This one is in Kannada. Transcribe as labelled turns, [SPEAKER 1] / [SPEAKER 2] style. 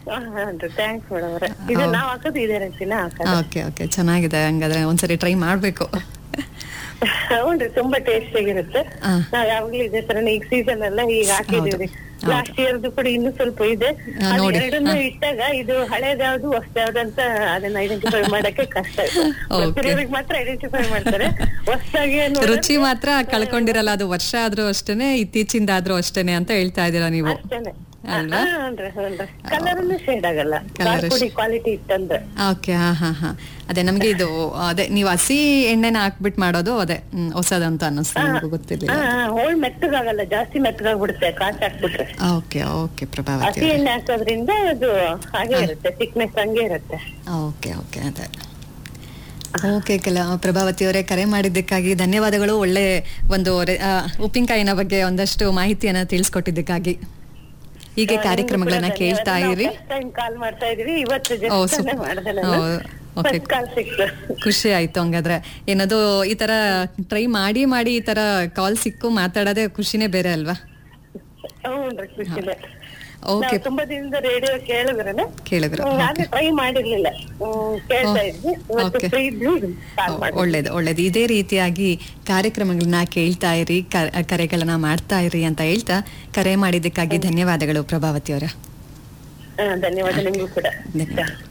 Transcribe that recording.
[SPEAKER 1] ಥ್ಯಾಂಕ್ಸ್ ಮೇಡಮ್ ಅವ್ರೆ ಇದು ನಾವ್ ಹಾಕೋದು ಇದೇ ರೀತಿನ ಹಾಕೋದು
[SPEAKER 2] ಓಕೆ ಓಕೆ ಚೆನ್ನಾಗಿದೆ ಹಂಗಾದ್ರೆ ಒಂದ್ಸರಿ ಟ್ರೈ ಮಾಡ್ಬೇಕು
[SPEAKER 1] ಹೌನ್ರಿ ತುಂಬಾ ಟೇಸ್ಟ್ ಆಗಿರುತ್ತೆ
[SPEAKER 2] ಆ.
[SPEAKER 1] ನಾವ್ ಯಾವಾಗ್ಲೂ ಇದೇ ತರ ಈಗ ಸೀಸನ್ ಎಲ್ಲ ಈಗ ಹಾಕಿದೀವ್ರಿ
[SPEAKER 2] ಹೌದು.
[SPEAKER 1] ಲಾಸ್ಟ್ ಇಯರ್ದು ಕೂಡ ಇನ್ನೂ ಸ್ವಲ್ಪ ಇದೆ
[SPEAKER 2] ಆ,
[SPEAKER 1] ಅದು
[SPEAKER 2] ನೋಡಿ.
[SPEAKER 1] ಎರಡನ್ನೂ
[SPEAKER 2] ಆ.
[SPEAKER 1] ಇಟ್ಟಾಗ ಇದು ಹಳೇದ್ ಯಾವ್ದು ಹೊಸ ಯಾವ್ದು ಅಂತ ಅದನ್ನ ಐಡೆಂಟಿಫೈ ಮಾಡಕ್ಕೆ ಕಷ್ಟ
[SPEAKER 2] Okay.
[SPEAKER 1] ಗೊತ್ತಿರೋರಿಗೆ ಮಾತ್ರ ಐಡೆಂಟಿಫೈ ಮಾಡ್ತಾರೆ ಹೊಸದಾಗಿ
[SPEAKER 2] ರುಚಿ ಮಾತ್ರ ಕಳ್ಕೊಂಡಿರಲ್ಲ ಅದು ವರ್ಷ ಆದ್ರೂ ಅಷ್ಟೇನೆ ಇತ್ತೀಚಿಂದಾದ್ರೂ ಅಷ್ಟೇನೆ ಅಂತ ಹೇಳ್ತಾ ಇದ್ದೀರಾ ನೀವು
[SPEAKER 1] ಅಷ್ಟೇನೆ
[SPEAKER 2] ಅಲ್ವಾ?
[SPEAKER 1] ಕಲರ್ ಶೇಡ್ ಆಗಲ್ಲ
[SPEAKER 2] Colour
[SPEAKER 1] ಪುಡಿ ಕ್ವಾಲಿಟಿ ಇತ್ತಂದ್ರೆ
[SPEAKER 2] ಓಕೆ ಹಾ ಹಾ ಹಾ ಅದೇ ನಮ್ಗೆ ಇದು ಅದೇ ನೀವು ಹಸಿ ಎಣ್ಣೆನ ಹಾಕ್ಬಿಟ್ಟು ಮಾಡೋದು ಅದೇ ಹ್ಮ್, ಹೊಸದಂತ ಅನ್ನಿಸ್ತು ನನಗೂ ಗೊತ್ತಿರ್ಲಿಲ್ಲ
[SPEAKER 1] ಹೋಳ್ ಮೆತ್ತಗಾಗಲ್ಲ ಜಾಸ್ತಿ ಮೆತ್ತಗಾಗ್ಬಿಡುತ್ತೆ ಕಾಚ್ ಹಾಕ್ಬಿಟ್ರೆ
[SPEAKER 2] ಓಕೆ ಓಕೆ ಪ್ರಭಾವತಿ
[SPEAKER 1] ಹಸಿ ಎಣ್ಣೆ ಹಾಕೋದ್ರಿಂದ ಅದು ಹಾಗೆ ಇರುತ್ತೆ ಥಿಕ್ನೆಸ್ ಹಂಗೆ ಇರುತ್ತೆ
[SPEAKER 2] ಓಕೆ ಓಕೆ ಅದೇ ಓಕೆ ಕೆಲ ಪ್ರಭಾವತಿ ಅವರೇ ಕರೆ ಮಾಡಿದ್ದಕ್ಕಾಗಿ ಧನ್ಯವಾದಗಳು ಒಳ್ಳೆ ಒಂದು ರೆ- ಆ, ಉಪ್ಪಿನಕಾಯಿನ ಬಗ್ಗೆ ಒಂದಷ್ಟು ಮಾಹಿತಿಯನ್ನ ತಿಳಿಸ್ಕೊಟ್ಟಿದ್ದಕ್ಕಾಗಿ ಹೀಗೆ ಕಾರ್ಯಕ್ರಮಗಳನ್ನ ಕೇಳ್ತಾ ಇರಿ
[SPEAKER 1] ಫಸ್ಟ್ ಟೈಮ್ ಕಾಲ್ ಮಾಡ್ತಾ ಇದೀವಿ ಇವತ್ತು
[SPEAKER 2] ಓ,
[SPEAKER 1] ಜಸ್ಟ್
[SPEAKER 2] super.
[SPEAKER 1] ಮಾಡಿದೆ
[SPEAKER 2] ಓ, okay.
[SPEAKER 1] ಫಸ್ಟ್ ಕಾಲ್ ಸಿಕ್ತು
[SPEAKER 2] ಖುಷಿ ಆಯ್ತು ಹಂಗಾದ್ರೆ ಏನದು ಈ ತರ ಟ್ರೈ ಮಾಡಿ ಮಾಡಿ ಈ ತರ ಕಾಲ್ ಸಿಕ್ಕು ಮಾತಾಡೋದೇ ಖುಷಿನೇ ಬೇರೆ ಅಲ್ವಾ
[SPEAKER 1] ಹ್ಞೂನ್ರಿ ಖುಷಿನೇ
[SPEAKER 2] ಓಕೆ
[SPEAKER 1] ನಾವು ತುಂಬಾ ದಿನದಿಂದ ರೇಡಿಯೋ ಕೇಳಿದ್ರನೆ
[SPEAKER 2] ಕೇಳಿದ್ರು
[SPEAKER 1] ನಾನು ಟ್ರೈ ಮಾಡಿರ್ಲಿಲ್ಲ ಹ್ಮ್, ಕೇಳ್ತಾ ಇದ್ವಿ ಇವತ್ತು
[SPEAKER 2] Okay.
[SPEAKER 1] ಫ್ರೀ ಇದ್ವಿ ಕಾಲ್ ಮಾಡಿ
[SPEAKER 2] ಒಳ್ಳೇದು ಒಳ್ಳೇದು ಇದೇ ರೀತಿಯಾಗಿ ಕಾರ್ಯಕ್ರಮಗಳನ್ನ ಕೇಳ್ತಾ ಇರಿ ಕ- ಕರೆಗಳನ್ನ ಮಾಡ್ತಾ ಇರಿ ಅಂತ ಹೇಳ್ತಾ ಕರೆ ಮಾಡಿದ್ದಕ್ಕಾಗಿ ಧನ್ಯವಾದಗಳು ಪ್ರಭಾವತಿ ಅವರ
[SPEAKER 1] ಧನ್ಯವಾದ ನಿಮ್ಗೂ ಕೂಡ
[SPEAKER 2] ಧನ್ಯವಾದ